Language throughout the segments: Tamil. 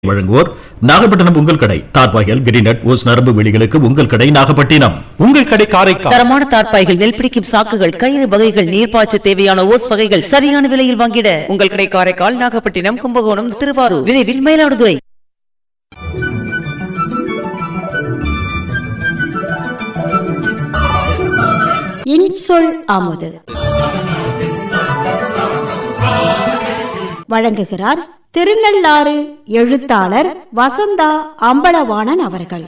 வழங்குவோர் நாகப்பட்டினம் உங்கள் கடை தார்பாய்கள் கிரிநட் ஓஸ் நரம்பு வெளிகளுக்கு உங்கள் கடை நாகப்பட்டினம் உங்கள் கடை காரைக்கால் தரமான தார்ப்பாய்கள் நெல் பிடிக்கும் சாக்குகள் கயிறு வகைகள் நீர்ப்பாய்ச்ச தேவையான ஓஸ் வகைகள் சரியான விலையில் வாங்கிட உங்கள் கடை காரைக்கால் நாகப்பட்டினம் கும்பகோணம் திருவாரூர் விரைவில் மயிலாடுதுறை இன்சொல் அமுது வழங்குகிறார் திருநள்ளாறு எழுத்தாளர் வசந்தா அம்பலவாணன் அவர்கள்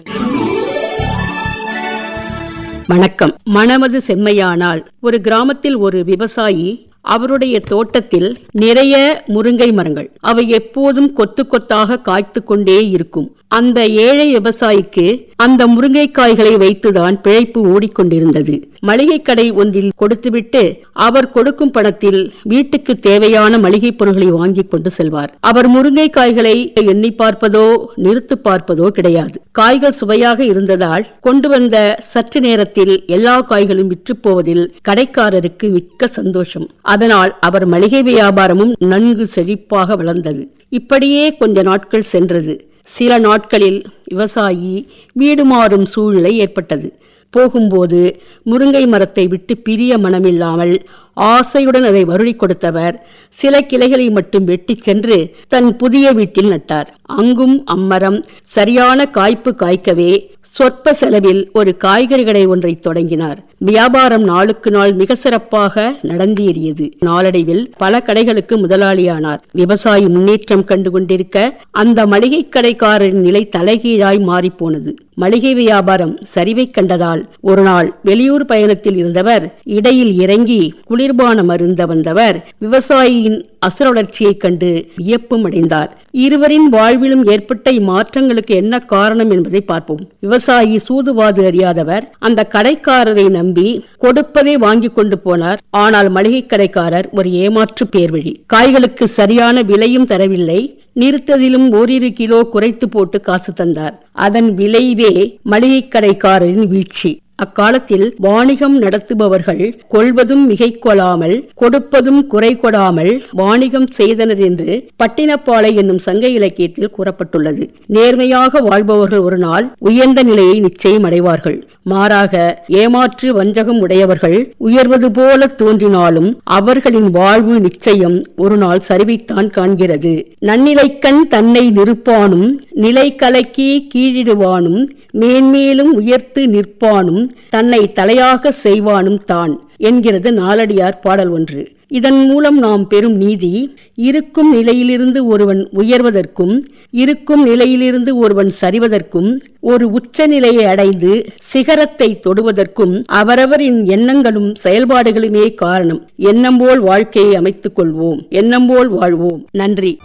வணக்கம் மணமது செம்மையானால் ஒரு கிராமத்தில் ஒரு விவசாயி அவருடைய தோட்டத்தில் நிறைய முருங்கை மரங்கள் அவை எப்போதும் கொத்து கொத்தாக காய்த்து கொண்டே இருக்கும் அந்த ஏழை விவசாயிக்கு அந்த முருங்கைக்காய்களை வைத்துதான் பிழைப்பு ஓடிக்கொண்டிருந்தது மளிகை கடை ஒன்றில் கொடுத்துவிட்டு அவர் கொடுக்கும் பணத்தில் வீட்டுக்கு தேவையான மளிகை பொருட்களை வாங்கி கொண்டு செல்வார் அவர் முருங்கைக்காய்களை எண்ணி பார்ப்பதோ நிறுத்து பார்ப்பதோ கிடையாது காய்கள் சுவையாக இருந்ததால் கொண்டு வந்த சற்று நேரத்தில் எல்லா காய்களும் விற்று போவதில் கடைக்காரருக்கு மிக்க சந்தோஷம் அதனால் அவர் மளிகை வியாபாரமும் நன்கு செழிப்பாக வளர்ந்தது இப்படியே கொஞ்ச நாட்கள் சென்றது சில நாட்களில் விவசாயி வீடு மாறும் சூழ்நிலை ஏற்பட்டது போகும்போது முருங்கை மரத்தை விட்டு பிரிய மனமில்லாமல் ஆசையுடன் அதை வருடி கொடுத்தவர் சில கிளைகளை மட்டும் வெட்டிச் சென்று தன் புதிய வீட்டில் நட்டார் அங்கும் அம்மரம் சரியான காய்ப்பு காய்க்கவே சொற்ப செலவில் ஒரு காய்கறி கடை ஒன்றை தொடங்கினார் வியாபாரம் நாளுக்கு நாள் மிக சிறப்பாக நடந்தேறியது நாளடைவில் பல கடைகளுக்கு முதலாளியானார் விவசாயி முன்னேற்றம் கண்டு கொண்டிருக்க அந்த மளிகை கடைக்காரரின் நிலை தலைகீழாய் மாறிப்போனது மளிகை வியாபாரம் சரிவை கண்டதால் ஒரு நாள் வெளியூர் பயணத்தில் இருந்தவர் இடையில் இறங்கி குளிர்பானம் அருந்த வந்தவர் விவசாயியின் அசுர வளர்ச்சியைக் கண்டு வியப்பும் அடைந்தார் இருவரின் வாழ்விலும் ஏற்பட்ட இம்மாற்றங்களுக்கு என்ன காரணம் என்பதை பார்ப்போம் விவசாயி சூதுவாது அறியாதவர் அந்த கடைக்காரரை நம்பி கொடுப்பதை வாங்கி கொண்டு போனார் ஆனால் மளிகை கடைக்காரர் ஒரு ஏமாற்று பேர்வழி காய்களுக்கு சரியான விலையும் தரவில்லை நிறுத்ததிலும் ஓரிரு கிலோ குறைத்து போட்டு காசு தந்தார் அதன் விளைவே மளிகை கடைக்காரரின் வீழ்ச்சி அக்காலத்தில் வாணிகம் நடத்துபவர்கள் கொள்வதும் மிகை கொள்ளாமல் கொடுப்பதும் குறை கொடாமல் வாணிகம் செய்தனர் என்று பட்டினப்பாலை என்னும் சங்க இலக்கியத்தில் கூறப்பட்டுள்ளது நேர்மையாக வாழ்பவர்கள் ஒரு நாள் உயர்ந்த நிலையை நிச்சயம் அடைவார்கள் மாறாக ஏமாற்று வஞ்சகம் உடையவர்கள் உயர்வது போல தோன்றினாலும் அவர்களின் வாழ்வு நிச்சயம் ஒரு நாள் சரிவைத்தான் காண்கிறது நன்னிலைக்கண் தன்னை நிற்பானும் நிலை கலக்கி கீழிடுவானும் மேன்மேலும் உயர்த்து நிற்பானும் தன்னை தலையாக செய்வானும் தான் என்கிறது நாலடியார் பாடல் ஒன்று இதன் மூலம் நாம் பெறும் நீதி இருக்கும் நிலையிலிருந்து ஒருவன் உயர்வதற்கும் இருக்கும் நிலையிலிருந்து ஒருவன் சரிவதற்கும் ஒரு உச்ச நிலையை அடைந்து சிகரத்தை தொடுவதற்கும் அவரவரின் எண்ணங்களும் செயல்பாடுகளுமே காரணம் எண்ணம் போல் வாழ்க்கையை அமைத்துக் கொள்வோம் எண்ணம் போல் வாழ்வோம் நன்றி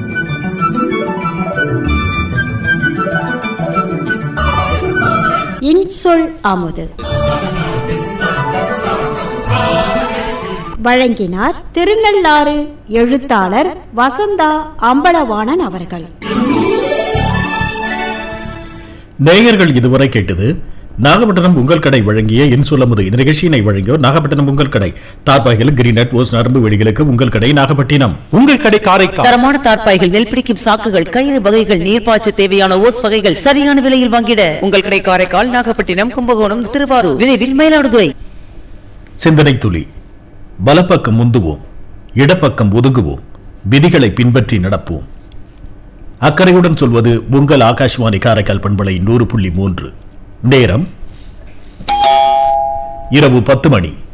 இன்சொல் அமுது வழங்கினார் திருநள்ளாறு எழுத்தாளர் வசந்தா அம்பலவாணன் அவர்கள் நேயர்கள் இதுவரை கேட்டது நாகப்பட்டினம் உங்கள் கடை வழங்கிய என் சொல்லமுது இந்த நிகழ்ச்சியினை வழங்கியோர் நாகப்பட்டினம் உங்கள் கடை தார்பாய்கள் கிரிநட் ஓஸ் நரம்பு வெளிகளுக்கு உங்கள் கடை நாகப்பட்டினம் உங்கள் கடை காரைக்கால் தரமான தார்ப்பாய்கள் நெல் பிடிக்கும் சாக்குகள் கயிறு வகைகள் நீர்ப்பாய்ச்ச தேவையான ஓஸ் வகைகள் சரியான விலையில் வாங்கிட உங்கள் கடை காரைக்கால் நாகப்பட்டினம் கும்பகோணம் திருவாரூர் விரைவில் மயிலாடுதுறை சிந்தனை துளி வலப்பக்கம் முந்துவோம் இடப்பக்கம் ஒதுங்குவோம் விதிகளை பின்பற்றி நடப்போம் அக்கறையுடன் சொல்வது உங்கள் ஆகாஷ்வாணி காரைக்கால் பண்பலை நூறு புள்ளி மூன்று நேரம் இரவு பத்து மணி